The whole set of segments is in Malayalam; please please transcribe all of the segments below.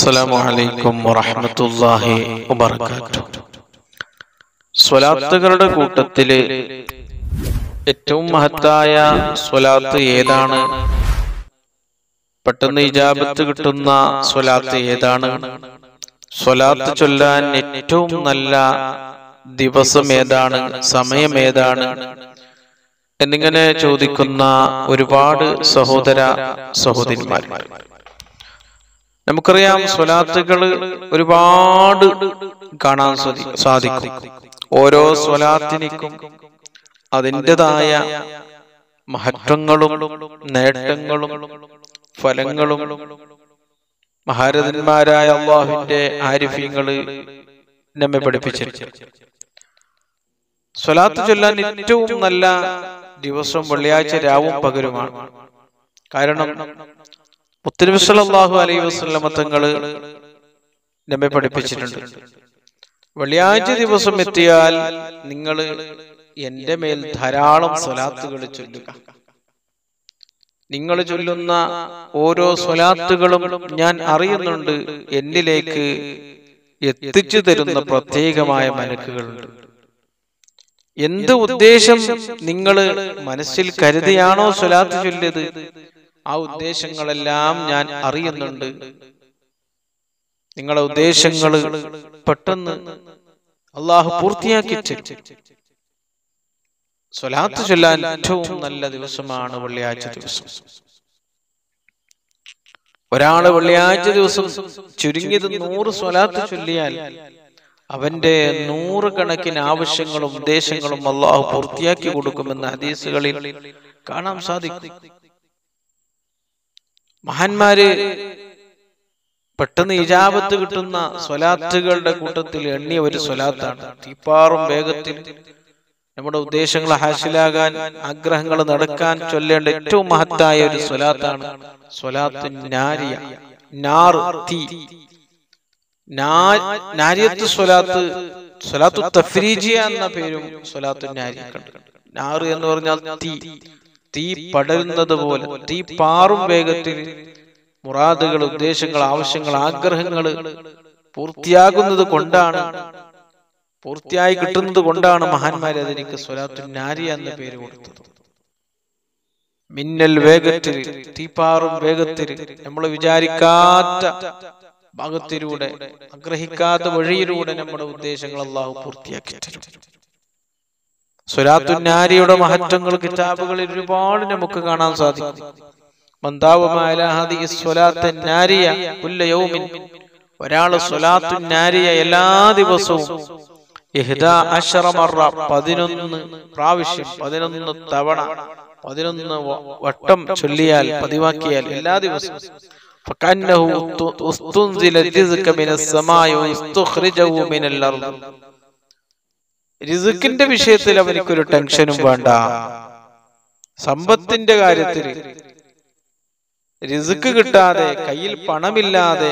السلام عليكم ورحمة الله وبركاته സ്വലാത്തുകളുടെ കൂട്ടത്തില് ഏറ്റവും മഹത്തായ സ്വലാത്ത് ഏതാണ് പെട്ടെന്ന് ഇജാബത്ത് കിട്ടുന്ന സ്വലാത്ത് ഏതാണ് സ്വലാത്ത് ചൊല്ലാൻ ഏറ്റവും നല്ല ദിവസം ഏതാണ് സമയം ഏതാണ് എന്നിങ്ങനെ ചോദിക്കുന്ന ഒരുപാട് സഹോദര സഹോദരിമാർ നമുക്കറിയാം സ്വലാത്തുകൾ ഒരുപാട് കാണാൻ സാധി- സാധിക്കും ഓരോ സ്വലാത്തിനിക്കും അതിൻ്റെതായ മഹത്വങ്ങളും നേട്ടങ്ങളും ഫലങ്ങളും മഹാരഥന്മാരായ അള്ളാഹുവിന്റെ ആരിഫ്യങ്ങള് നമ്മെ പഠിപ്പിച്ചിരിക്കുന്നു സ്വലാത്ത് ചൊല്ലാൻ ഏറ്റവും നല്ല ദിവസം വെള്ളിയാഴ്ച രാവും പകരുമാണ് കാരണം മുത്തനബി സല്ലല്ലാഹു അലൈഹി വസല്ലമ തങ്ങള് നമ്മെ പഠിപ്പിച്ചിട്ടുണ്ട് വെള്ളിയാഴ്ച ദിവസം എത്തിയാൽ നിങ്ങൾ എന്റെ മേൽ ധാരാളം സ്വലാത്തുകൾ ചൊല്ലുക നിങ്ങൾ ചൊല്ലുന്ന ഓരോ സ്വലാത്തുകളും ഞാൻ അറിയുന്നുണ്ട് എന്നിലേക്ക് എത്തിച്ചു തരുന്ന പ്രത്യേകമായ മലക്കുകളുണ്ട് എന്ത് ഉദ്ദേശം നിങ്ങൾ മനസ്സിൽ കരുതിയാണോ സ്വലാത്ത് ചൊല്ലിയത് ആ ഉദ്ദേശങ്ങളെല്ലാം ഞാൻ അറിയുന്നുണ്ട് നിങ്ങളെ ഉദ്ദേശങ്ങൾ പെട്ടെന്ന് അള്ളാഹു പൂർത്തിയാക്കി തരും സ്വലാത്ത് ചൊല്ലാൻ ഏറ്റവും നല്ല ദിവസമാണ് വെള്ളിയാഴ്ച ദിവസം ഒരാള് വെള്ളിയാഴ്ച ദിവസം ചുരുങ്ങിയത് നൂറ് സ്വലാത്ത് ചൊല്ലിയാൽ അവന്റെ നൂറുകണക്കിന് ആവശ്യങ്ങളും ഉദ്ദേശങ്ങളും അള്ളാഹു പൂർത്തിയാക്കി കൊടുക്കുമെന്ന് ഹദീസുകളിൽ കാണാൻ സാധിക്കും മഹാന്മാര് പെട്ടെന്ന് ഇജാബത്ത് കിട്ടുന്ന സ്വലാത്തുകളുടെ കൂട്ടത്തിൽ എണ്ണിയ ഒരു സ്വലാത്താണ് തീപ്പാറും വേഗത്തിൽ നമ്മുടെ ഉദ്ദേശങ്ങൾ ഹാസിലാകാൻ ആഗ്രഹങ്ങൾ നടക്കാൻ ചൊല്ലേണ്ട ഏറ്റവും മഹത്തായ ഒരു സ്വലാത്താണ് സ്വലാത്തു നാരിയ നാർ തീ നാ- നാരിയത്ത് സ്വലാത്ത് സ്വലാത്തു തഫ്രീജിയ എന്ന പേരും സ്വലാത്തു നാരിയക്കുണ്ട് നാറ് എന്ന് പറഞ്ഞാൽ തീ തീ പടരുന്നത് പോലെ തീ പാറും വേഗത്തിൽ മുറാദുകൾ ഉദ്ദേശങ്ങൾ ആവശ്യങ്ങൾ ആഗ്രഹങ്ങൾ പൂർത്തിയാകുന്നത് കൊണ്ടാണ് പൂർത്തിയായി കിട്ടുന്നത് കൊണ്ടാണ് മഹാന്മാരെ അതിലേക്ക് സ്വലാത്തു നാരിയ എന്ന പേര് കൊടുത്തത് മിന്നൽ വേഗത്തിൽ തീപ്പാറും വേഗത്തിൽ നമ്മൾ വിചാരിക്കാത്ത ഭാഗത്തിലൂടെ ആഗ്രഹിക്കാത്ത വഴിയിലൂടെ നമ്മുടെ ഉദ്ദേശങ്ങൾ അള്ളാഹു പൂർത്തിയാക്കി തരും സ്വലാത്തു നാരിയുടെ മഹത്വങ്ങൾ കിതാബുകളിൽ ഒരുപാട് നമുക്ക് കാണാൻ സാധിക്കും മന്ദാവുമായ ഹാദിഹി സ്വലാത്ത് നാരിയ കുല്ല യൗമിൻ ഒരാള് സ്വലാത്തു നാരിയ എല്ലാ ദിവസവും ഇഹ്ദാ അശറ മറ പതിനൊന്ന് പ്രാവശ്യം പതിനൊന്ന് തവണ പതിനൊന്ന് വ- വട്ടം ചൊല്ലിയാൽ പതിവാക്കിയാൽ എല്ലാ ദിവസവും فكأنه استنزل الرزق من السماء واستخرجه من الأرض റിസുക്കിന്റെ വിഷയത്തിൽ അവനിക്കൊരു ടെൻഷനും വേണ്ട സമ്പത്തിന്റെ കാര്യത്തിൽ റിസുക്ക് കിട്ടാതെ കയ്യിൽ പണമില്ലാതെ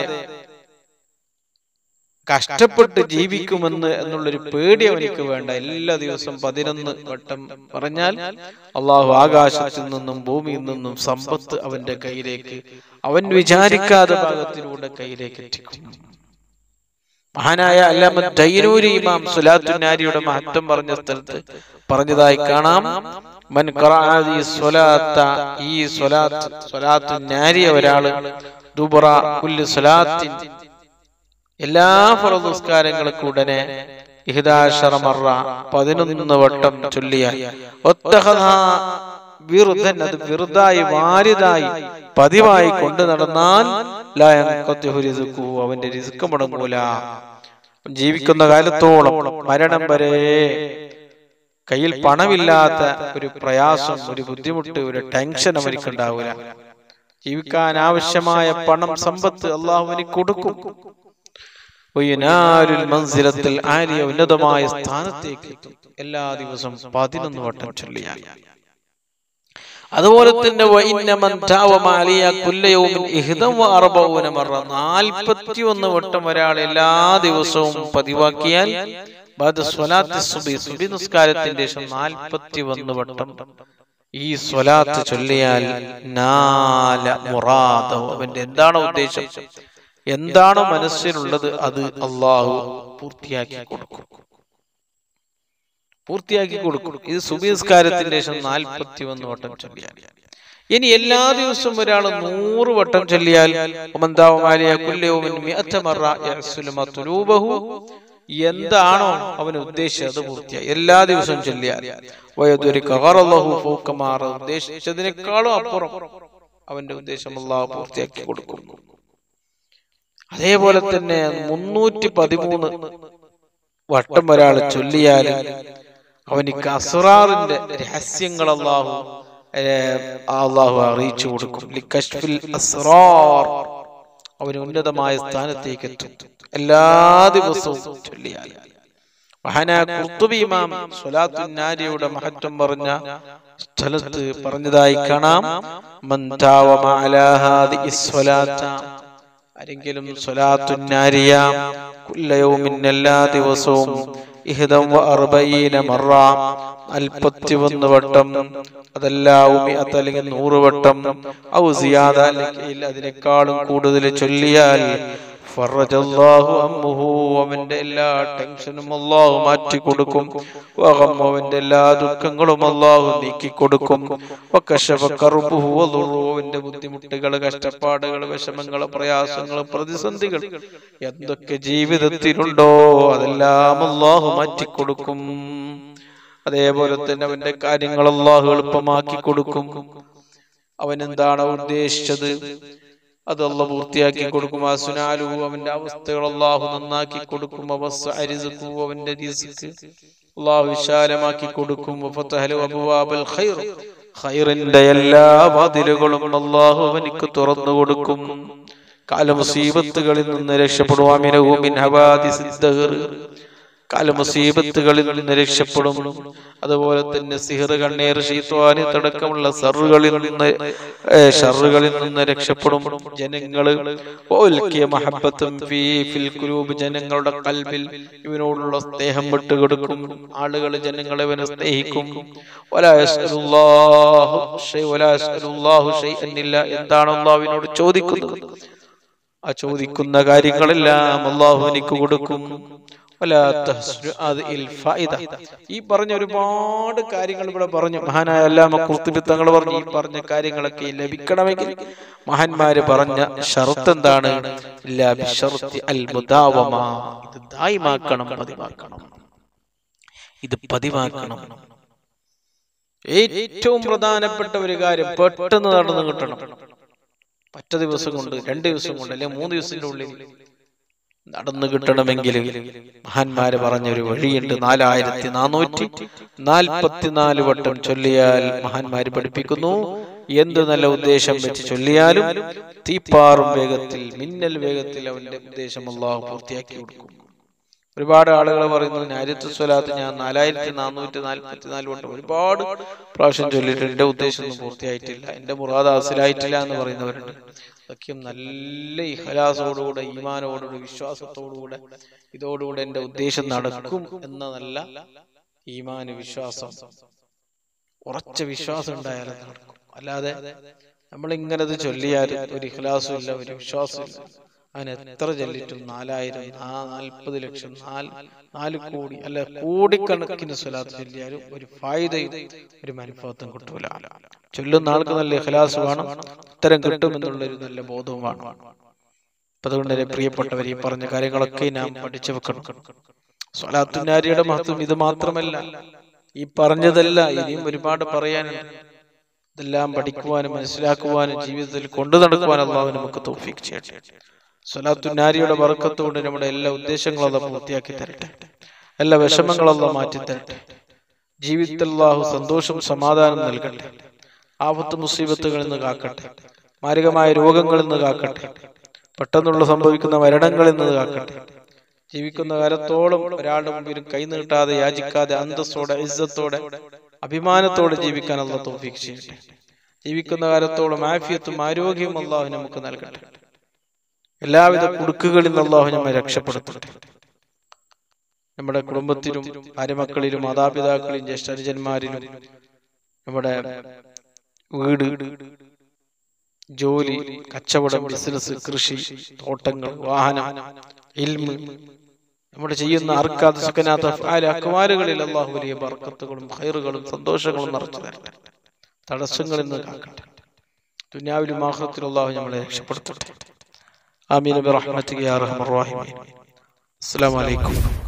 കഷ്ടപ്പെട്ട് ജീവിക്കുമെന്ന് എന്നുള്ളൊരു പേടി അവനിക്ക് വേണ്ട എല്ലാ ദിവസവും പതിനൊന്ന് വട്ടം പറഞ്ഞാൽ അള്ളാഹു ആകാശത്തിൽ നിന്നും ഭൂമിയിൽ നിന്നും സമ്പത്ത് അവന്റെ കയ്യിലേക്ക് അവൻ വിചാരിക്കാതെ ഭാഗത്തിലൂടെ കയ്യിലേക്ക് എത്തിക്കും മഹാനായ അല്ലാമ തൈനൂരി ഇമാം സുലാത്തുനാരിയുടെ മഹത്വം പറഞ്ഞ സ്ഥലത്ത് പറഞ്ഞതായി കാണാം മൻ ഖറഅ ഈ സ്വലാത്ത ഈ സ്വലാത്ത് സ്വലാത്തു നാരിയ ഒരാള് ദുബറ കുല്ലു സ്വലാത്തിൻ എല്ലാ ഫറദ് നിസ്കാരങ്ങൾക്കും ഉടനെ ഇഹ്ദാശറ മറ പതിനൊന്ന് വട്ടം ചൊല്ലിയാൽ ഒത്തഹദാ വിറുദ്ധൻ അത് വെറുതായി വാരിതായി പതിവായി കൊണ്ടു നടന്നാൽ ലാ യൻഖത്തിഹു റിസ്ഖുഹു. അവന്റെ റിസ്ക് മുടങ്ങൂല ജീവിക്കുന്ന കാലത്തോളം മരണം വരെ കയ്യിൽ പണമില്ലാത്ത ഒരു പ്രയാസം ഒരു ബുദ്ധിമുട്ട് ഒരു ടെൻഷൻ അവർക്ക് ഉണ്ടാവില്ല ജീവിക്കാൻ ആവശ്യമായ പണം സമ്പത്ത് അള്ളാഹു അവനിക്ക് കൊടുക്കും വയനാരുൽ മൻസിലത്തിൽ ആലിയ ഉന്നതമായ സ്ഥാനത്തേക്ക് എത്തും എല്ലാ ദിവസവും പതിനൊന്ന് വട്ടം ചൊല്ലിയാൽ അതുപോലെ തന്നെ വഇന്ന മൻ താവമ അലിയ കുല്ല യൗമിൻ ഇഹ്ദം വഅർബഊന മറ 41 വട്ടം ഒരാൾ എല്ലാ ദിവസവും പതിവാക്കിയാൽ ബാദ സ്വലാത്തി സുബി സുബി നിസ്കാരത്തിന്റെ ശേഷം 41 വട്ടം ഈ സ്വലാത്ത് ചൊല്ലിയാൽ നാല മുറാദോ അവന്റെ എന്താണ് ഉദ്ദേശം എന്താണോ മനസ്സിലുള്ളത് അത് അള്ളാഹു പൂർത്തിയാക്കി കൊടുക്കും പൂർത്തിയാക്കി കൊടുക്കും ഇത് സുബിസ്കാരത്തിന്റെ ശേഷം നാൽപ്പത്തി ഒന്ന് വട്ടം ചൊല്ലിയാൽ ഇനി എല്ലാ ദിവസവും ഒരാൾ നൂറ് വട്ടം ചൊല്ലിയാൽ എന്താണോ അവൻ ഉദ്ദേശിച്ചത് അത് പൂർത്തിയായി എല്ലാ ദിവസവും ചൊല്ലിയാൽ വയതൊരു കവറല്ലാഹു ഫൗക്കമാറ ഉദ്ദേശിച്ചതിനേക്കാളും അപ്പുറം അവന്റെ ഉദ്ദേശം അള്ളാഹു പൂർത്തിയാക്കി കൊടുക്കും അതേപോലെ തന്നെ മുന്നൂറ്റി പതിമൂന്ന് വട്ടം ഒരാൾ ചൊല്ലിയാൽ അവനിക്ക് അസ്റാറിന്റെ രഹസ്യങ്ങൾ അള്ളാഹു അള്ളാഹു അറിയിച്ചു കൊടുക്കും ലിക്കഷ്ഫിൽ അസ്റാർ അവന് ഉന്നതമായ സ്ഥാനത്തേക്ക് എത്തും എല്ലാ ദിവസവും ചൊല്ലിയാൽ മഹാന ഖുർത്തുബി ഇമാം സ്വലാത്തുൻ നാരിയുടെ മഹത്വം പറഞ്ഞ സ്ഥലത്ത് പറഞ്ഞതായി കാണാം മൻ താവമ അലാ ഹാദിഹി സ്വലാത്ത ആരെങ്കിലും സ്വലാത്തുൻ നാരിയ കുല്ലയൗമിൻ എല്ലാ ദിവസവും ഇഹ്ദം വ അർബഈന മറ നാൽപ്പത്തി ഒന്ന് വട്ടം അതല്ല ഉമിഅത്ത് അല്ലെങ്കിൽ നൂറ് വട്ടം ഔ സിയാദ അല്ലെങ്കിൽ അതിനേക്കാളും കൂടുതൽ ചൊല്ലിയാൽ ഫറജല്ലാഹു അമ്മുഹു അവന്റെ എല്ലാ ടെൻഷനും അള്ളാഹു മാറ്റി കൊടുക്കും വഹം അവന്റെ എല്ലാ ദുഃഖങ്ങളും അള്ളാഹു നീക്കി കൊടുക്കും വക്കശഫ കറുബുഹു വദുറു അവന്റെ ബുദ്ധിമുട്ടുകൾ കഷ്ടപ്പാടുകൾ വിഷമങ്ങൾ പ്രയാസങ്ങൾ പ്രതിസന്ധികൾ എന്തൊക്കെ ജീവിതത്തിലുണ്ടോ അതെല്ലാം അള്ളാഹു മാറ്റി കൊടുക്കും അതേപോലെ തന്നെ അവന്റെ കാര്യങ്ങൾ അള്ളാഹു എളുപ്പമാക്കി കൊടുക്കും അവൻ എന്താണ് ഉദ്ദേശിച്ചത് അത് അല്ല പൂർത്തിയാക്കി കൊടുക്കും അസുനാലു അവന്റെ അവസ്ഥകൾ അള്ളാഹു നന്നാക്കി കൊടുക്കും അവസ് അരിസുക്കു അവന്റെ റിസ്ക് അള്ളാഹു വിശാലമാക്കി കൊടുക്കും വഫതഹലു അബ്വാബൽ ഖൈർ ഖൈറിന്റെ എല്ലാ വാതിലുകളും അള്ളാഹു അവനിക്ക് തുറന്നു കൊടുക്കും കാലമുസീബത്തുകളിൽ നിന്ന് രക്ഷപ്പെടുവാമിനവും മിൻ ഹവാദിസിദ് ദഹർ കാലമുസീബത്തുകളിൽ നിന്ന് രക്ഷപ്പെടും അതുപോലെ തന്നെ സിഹർ കണ്ണീർ ഷീത്വാനി തടക്കമുള്ള സറുകളിൽ നിന്ന് ഏ, ഷറുകളിൽ നിന്ന് രക്ഷപ്പെടും ജനങ്ങള് ഓൽക്കിയ മഹബത്തും ഫീ ഫിൽ ഖുലൂബ് ജനങ്ങളുടെ കൽബിൽ ഇവനോടുള്ള സ്നേഹം വിട്ടുകൊടുക്കും ആളുകൾ ജനങ്ങളെ ഇവനെ സ്നേഹിക്കും വലാ യസ്അലുല്ലാഹു ഷൈ- വലാ യസ്അലുല്ലാഹു ഷൈഅൻ ഇല്ല എന്താണ് അള്ളാഹുവിനോട് ചോദിക്കുന്നത് ആ ചോദിക്കുന്ന കാര്യങ്ങളെല്ലാം അള്ളാഹു എനിക്ക് കൊടുക്കും വലാ തഹ്സുനു അതിൽ ഫായിദ. ഈ പറഞ്ഞ ഒരുപാട് കാര്യങ്ങൾ ഇവിടെ പറഞ്ഞു മഹാനായ അല്ലാമ കുർത്തുബി തങ്ങൾ പറഞ്ഞു ഈ പറഞ്ഞ കാര്യങ്ങളൊക്കെ ലഭിക്കണമെങ്കിൽ മഹാന്മാര് പറഞ്ഞ ഷർത്ത് എന്താണ് ഇല്ലാ ബിശർത്തി അൽ മുദാവമ. ഇത് ദായിമാക്കണം പതിവാക്കണം ഇത് പതിവാക്കണം ഏറ്റവും പ്രധാനപ്പെട്ട ഒരു കാര്യം പെട്ടെന്ന് നടന്നു കിട്ടണം ഒറ്റ ദിവസം കൊണ്ട് രണ്ട് ദിവസം കൊണ്ട് അല്ലെങ്കിൽ മൂന്ന് ദിവസത്തിന്റെ ഉള്ളിൽ നടന്നു കിട്ടണമെങ്കിൽ മഹാന്മാര് പറഞ്ഞൊരു വഴിയുണ്ട് നാലായിരത്തി നാനൂറ്റി നാൽപ്പത്തിനാല് വട്ടം ചൊല്ലിയാൽ മഹാന്മാര് പഠിപ്പിക്കുന്നു എന്ത് നല്ല ഉദ്ദേശം വെച്ച് ചൊല്ലിയാലും തീപ്പാറും വേഗത്തിൽ മിന്നൽ വേഗത്തിൽ അവന്റെ ഉദ്ദേശം അള്ളാഹു പൂർത്തിയാക്കി കൊടുക്കും ഒരുപാട് ആളുകൾ പറയുന്നു നാരിത്തു സ്വലാത്ത് ഞാൻ നാലായിരത്തി നാനൂറ്റി നാൽപ്പത്തി നാല് വട്ടം ഒരുപാട് പ്രാവശ്യം ചൊല്ലിയിട്ട് എന്റെ ഉദ്ദേശം ഒന്നും പൂർത്തിയായിട്ടില്ല എന്റെ മുറാദ് ഹാസിലായിട്ടില്ല എന്ന് പറയുന്നവരുണ്ട് അതൊക്കെയും നല്ല ഇഹലാസോടുകൂടെ ഈമാനോടുകൂടെ വിശ്വാസത്തോടുകൂടെ ഇതോടുകൂടെ എന്റെ ഉദ്ദേശം നടക്കും എന്ന നല്ല ഈമാന് വിശ്വാസം ഉറച്ച വിശ്വാസം ഉണ്ടായാൽ അത് നടക്കും അല്ലാതെ നമ്മൾ ഇങ്ങനെ ചൊല്ലിയാൽ ഒരു ഇഖ്ലാസും ഇല്ല ഒരു വിശ്വാസവും ഇല്ല അവൻ എത്ര ചൊല്ലിട്ടും നാലായിരം ആ നാൽപ്പത് ലക്ഷം നാല് നാല് കോടി അല്ല കോടിക്കണക്കിന് സ്വലാത്ത് ചൊല്ലിയാലും ഒരു ഫായുതയും ഒരു മനഃഫത്തും കിട്ടൂല ചൊല്ലുന്ന ആൾക്ക് നല്ല ഇഖ്ലാസ് വേണം ഉത്തരം കിട്ടുമെന്നുള്ള ഒരു നല്ല ബോധവും വേണം അപ്പൊ അതുകൊണ്ട് എന്റെ പ്രിയപ്പെട്ടവർ ഈ പറഞ്ഞ കാര്യങ്ങളൊക്കെ നാം പഠിച്ചു വെക്കണം സ്വലാത്തുനാരിയുടെ മഹത്വം ഇത് മാത്രമല്ല ഈ പറഞ്ഞതല്ല ഇനിയും ഒരുപാട് പറയാനുണ്ട് ഇതെല്ലാം പഠിക്കുവാനും മനസ്സിലാക്കുവാനും ജീവിതത്തിൽ കൊണ്ടു നടക്കുവാനും അള്ളാഹു നമുക്ക് തോഫിക്ക് ചെയ്യട്ടെ സ്വലാത്തുനാരിയുടെ വർക്കത്തോട് നമ്മുടെ എല്ലാ ഉദ്ദേശങ്ങളും അത് പൂർത്തിയാക്കി തരട്ടെ എല്ലാ വിഷമങ്ങളും അല്ല മാറ്റി തരട്ടെ ജീവിതത്തിൽ അള്ളാഹു സന്തോഷം സമാധാനം നൽകട്ടെ ആപത്ത് മുസീബത്തുകളിൽ നിന്ന് കാക്കട്ടെ മാരകമായ രോഗങ്ങളിൽ നിന്ന് കാക്കട്ടെ പെട്ടെന്നുള്ള സംഭവിക്കുന്ന മരണങ്ങളിൽ നിന്ന് കാക്കട്ടെ ജീവിക്കുന്ന കാലത്തോളം ഒരാളുടെ മുമ്പിൽ കൈ നീട്ടാതെ യാചിക്കാതെ അന്തസ്സോടെ ഇസ്സത്തോടെ അഭിമാനത്തോടെ ജീവിക്കാൻ അള്ള തോഫീക്ക് ചെയ്യട്ടെ ജീവിക്കുന്ന കാലത്തോളം ആഫിയത്തും ആരോഗ്യവും അള്ളാഹു നമുക്ക് നൽകട്ടെ എല്ലാവിധ കുടുക്കുകളിൽ നിന്ന് അള്ളാഹു നമ്മെ രക്ഷപ്പെടുത്തട്ടെ നമ്മുടെ കുടുംബത്തിലും ഭാര്യമക്കളിലും മാതാപിതാക്കളിലും ജ്യേഷ്ഠനുജന്മാരിലും നമ്മുടെ വീട് ജോലി കച്ചവടം ബിസിനസ് കൃഷി തോട്ടങ്ങൾ വാഹനം ഇൽമ് നമ്മുടെ ചെയ്യുന്ന അർക്കാത്ത സുഖനാത്ത അക്വാലുകളിൽ അള്ളാഹു വലിയ ബർക്കത്തുകളും ഹൈറുകളും സന്തോഷങ്ങളും നിറച്ചു തരട്ടെ തടസ്സങ്ങളിൽ നിന്ന് കാക്കട്ടെ ദുനിയാവിലും ആഹ്റത്തിലും അള്ളാഹു നമ്മളെ രക്ഷപ്പെടുത്തട്ടെ ആമീൻ ബിറഹ്മതിക യാ അർഹമർ റഹീമീൻ അസ്സലാമു അലൈക്കും